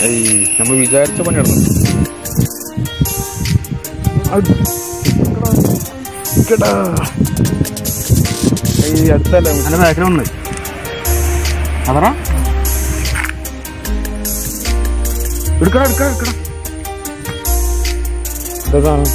ഏയ് നമ്മൾ വിചാരിച്ച പണി നടന്നു ഏയ് അടുത്തല്ല നല്ല ബാക്കിലുണ്ട് അതറ എടുക്കണം എടുക്കണം എടുക്കണം ഇതാണ്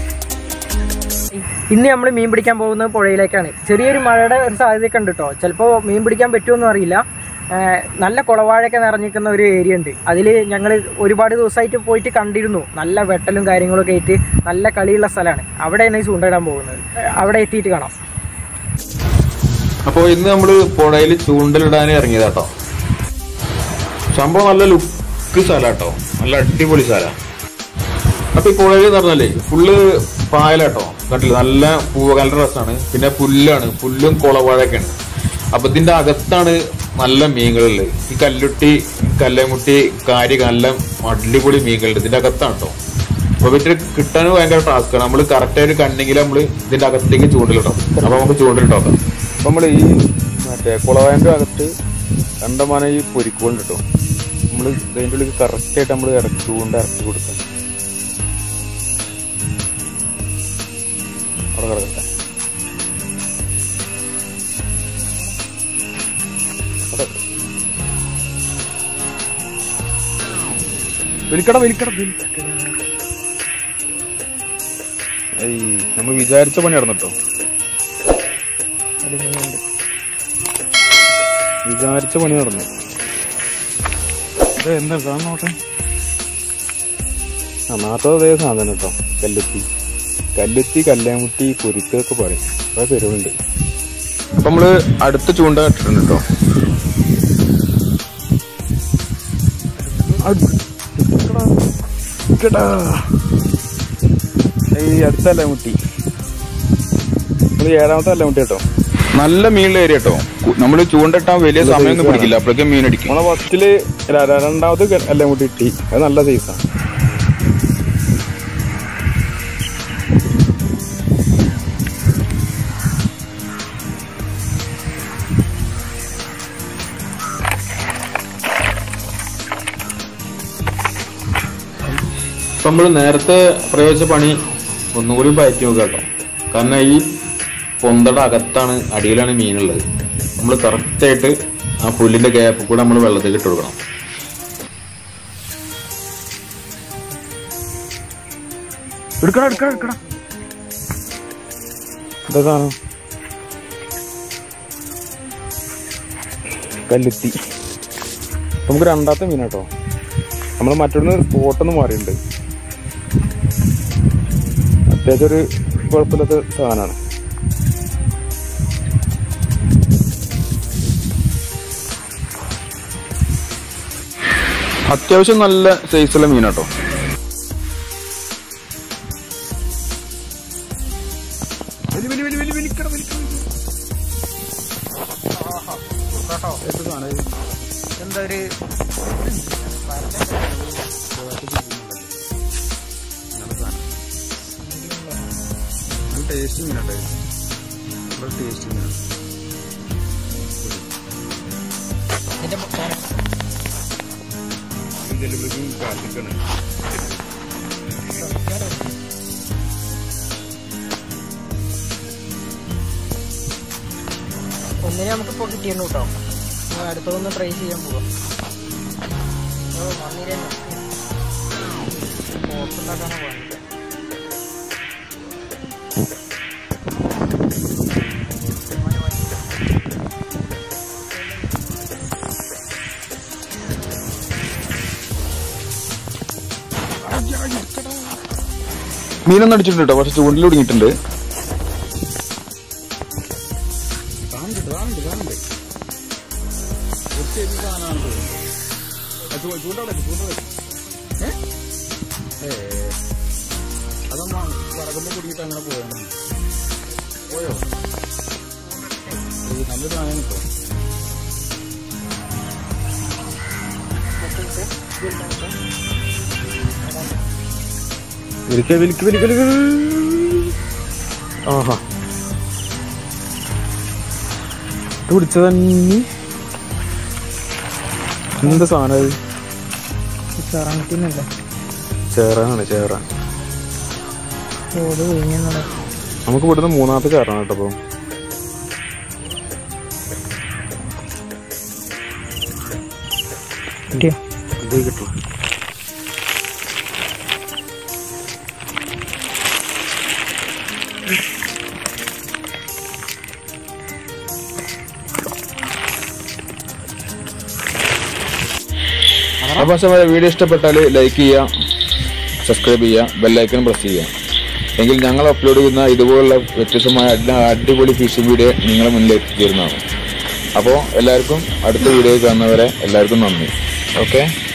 ഇന്ന് നമ്മൾ മീൻ പിടിക്കാൻ പോകുന്നത് പുഴയിലേക്കാണ് ചെറിയൊരു മഴയുടെ ഒരു സാധ്യതയൊക്കെ ഉണ്ട് കേട്ടോ ചിലപ്പോൾ മീൻ പിടിക്കാൻ പറ്റുമെന്നും അറിയില്ല ഏഹ് നല്ല കുളവാഴയൊക്കെ നിറഞ്ഞിരിക്കുന്ന ഒരു ഏരിയ ഉണ്ട് അതിൽ ഞങ്ങൾ ഒരുപാട് ദിവസമായിട്ട് പോയിട്ട് കണ്ടിരുന്നു നല്ല വെട്ടലും കാര്യങ്ങളൊക്കെ ആയിട്ട് നല്ല കളിയുള്ള സ്ഥലമാണ് അവിടെയാണ് ഈ ചൂണ്ടയിടാൻ പോകുന്നത് ഏഹ് അവിടെ എത്തിയിട്ട് കാണാം അപ്പോൾ ഇന്ന് നമ്മൾ പുഴയിൽ ചൂണ്ടലിടാൻ ഇറങ്ങിയതാട്ടോ സംഭവം നല്ല ലുക്ക് സ്ഥലാട്ടോ നല്ല അടിപൊളി സ്ഥല അപ്പൊ ഈ പുഴയിൽ എന്ന് പറഞ്ഞാലേ ഫുള്ള് പായലാട്ടോ കണ്ടില്ല നല്ല പൂവകാല രസമാണ് പിന്നെ പുല്ലാണ് പുല്ലും കുളവാഴൊക്കെയാണ് അപ്പൊ ഇതിന്റെ അകത്താണ് നല്ല മീനുകളുള്ളത് ഈ കല്ലുട്ടി കല്ലമുട്ടി കാരി നല്ല അടിപൊളി മീനുകളുണ്ട് ഇതിന്റെ അകത്താണ് കേട്ടോ അപ്പൊ ഇവര് കിട്ടാൻ ഭയങ്കര ടാസ്ക്കാണ് നമ്മൾ കറക്റ്റ് ആയിട്ട് കണ്ടെങ്കിൽ നമ്മൾ ഇതിന്റെ അകത്തേക്ക് ചൂണ്ടലിട്ടോ അപ്പൊ നമുക്ക് ചൂണ്ടലിട്ടോ അപ്പൊ നമ്മൾ ഈ മറ്റേ കുളവായന്റെ അകത്ത് കണ്ടമാന ഈ പൊരിക്കുകൊണ്ട് കേട്ടോ നമ്മൾ ഇതിന്റെ ഉള്ളിൽ കറക്റ്റ് ആയിട്ട് നമ്മൾ ഇറക്കി ചൂണ്ട ഇറക്കി കൊടുക്കാം അവിടെ കിടക്കട്ടെ അവിടെ. വലിക്കട വലിക്കട വലിക്കട ഏയ് നമ്മൾ വിചാരിച്ച പണി നടന്നിട്ടോ വിചാരിച്ച പണി നടന്നു ഇത് എന്താ കാണോട്ടെ ആ നാട്ടത് അതേ സാധനം കേട്ടോ കല്ലുത്തി കല്ലുത്തി കല്ലാമുട്ടി പൊരിക്കൊക്കെ പറയും കുറെ പേരുണ്ട് അപ്പൊ നമ്മള് അടുത്ത ചൂണ്ട കട്ടിട്ടുണ്ട് കേട്ടോ ഈ അടുത്തല്ല മുട്ടി നമ്മള് ഏഴാമത്തെ അല്ല മുട്ടി കേട്ടോ നല്ല മീനുള്ള ഏരിയ കേട്ടോ നമ്മൾ ചൂണ്ടിട്ടാൻ വലിയ സമയമൊന്നും പിടിക്കില്ല അപ്പോഴേക്കും മീൻ അടിക്കും നമ്മളെ ഫസ്റ്റില് രണ്ടാമത് അല്ല മുട്ടി കിട്ടി അത് നല്ല സൈസാണ് നമ്മൾ നേരത്തെ പ്രയോഗിച്ച പണി ഒന്നുകൂടി പയറ്റി നോക്കുക കേട്ടോ കാരണം ഈ പൊന്തയുടെ അകത്താണ് അടിയിലാണ് മീനുള്ളത് നമ്മൾ കറക്റ്റായിട്ട് ആ പുല്ലിന്റെ ഗ്യാപ്പ് കൂടെ നമ്മൾ വെള്ളത്തിൽ ഇട്ട് കൊടുക്കണം എടുക്കണം എടുക്കണം എടുക്കണം ഇതാണ് കല്ലുത്തി നമുക്ക് രണ്ടാമത്തെ മീൻ കേട്ടോ നമ്മൾ മറ്റൊന്ന് സ്പോട്ടൊന്ന് മാറിയിട്ടുണ്ട് അത്യാവശ്യം ഒരു കുഴപ്പമില്ലാത്ത സാധനമാണ് അത്യാവശ്യം നല്ല സൈസുള്ള മീനാട്ടോ വലി വലി വലി വലി വലിക്കണം വലിക്കണം എന്താ ഒരു ടേസ്റ്റ് മീനാട്ടോ ടേസ്റ്റ് മീനാണ് ഇതിന്റെ കാത്തിക്കണം ഒന്നിനെ നമുക്കിപ്പോൾ കിട്ടിയിരുന്നു കേട്ടോ ഇനി അടുത്തതൊന്ന് ട്രൈ ചെയ്യാൻ പോവാം ഓ മമ്മീരെ പോത്തുണ്ടാക്കാനാണ് പണി മീനൊന്നും അടിച്ചിട്ടുണ്ട് കേട്ടോ പക്ഷെ ചൂണ്ടിൽ ഒടുങ്ങിയിട്ടുണ്ട് അതൊന്നും പറകുമ്പോ കുടിയിട്ട് അങ്ങനെ പോകണം പോയോ ഈ നല്ല സാധനം കിട്ടും വിളിക്ക വിളിക്ക വിളിക്ക വിളിക്ക. ആഹാ ഇത് പിടിച്ചതന്നെ എന്ത് സാധനം ഇത്? കറങ്ങിട്ടില്ല ചേറാനാണ് ചേറാൻ ഓട് വിഴിഞ്ഞെന്നുള്ള നമുക്ക് ഇവിടുന്ന് മൂന്നാമത്തെ ചേറാണ് കേട്ടോ അപ്പോൾ കിട്ടിയോ ഇത് കിട്ടും അപ്പോൾ സമയ വീഡിയോ ഇഷ്ടപ്പെട്ടാൽ ലൈക്ക് ചെയ്യുക സബ്സ്ക്രൈബ് ചെയ്യുക ബെല്ലൈക്കൺ പ്രസ് ചെയ്യുക എങ്കിൽ ഞങ്ങൾ അപ്ലോഡ് ചെയ്യുന്ന ഇതുപോലുള്ള വ്യത്യസ്തമായ അടി- അടിപൊളി ഫിഷിംഗ് വീഡിയോ നിങ്ങളുടെ മുന്നിലേക്ക് എത്തിച്ചേരുന്നതാണ് അപ്പോൾ എല്ലാവർക്കും അടുത്ത വീഡിയോ കാണുന്നവരെ എല്ലാവർക്കും നന്ദി ഓക്കെ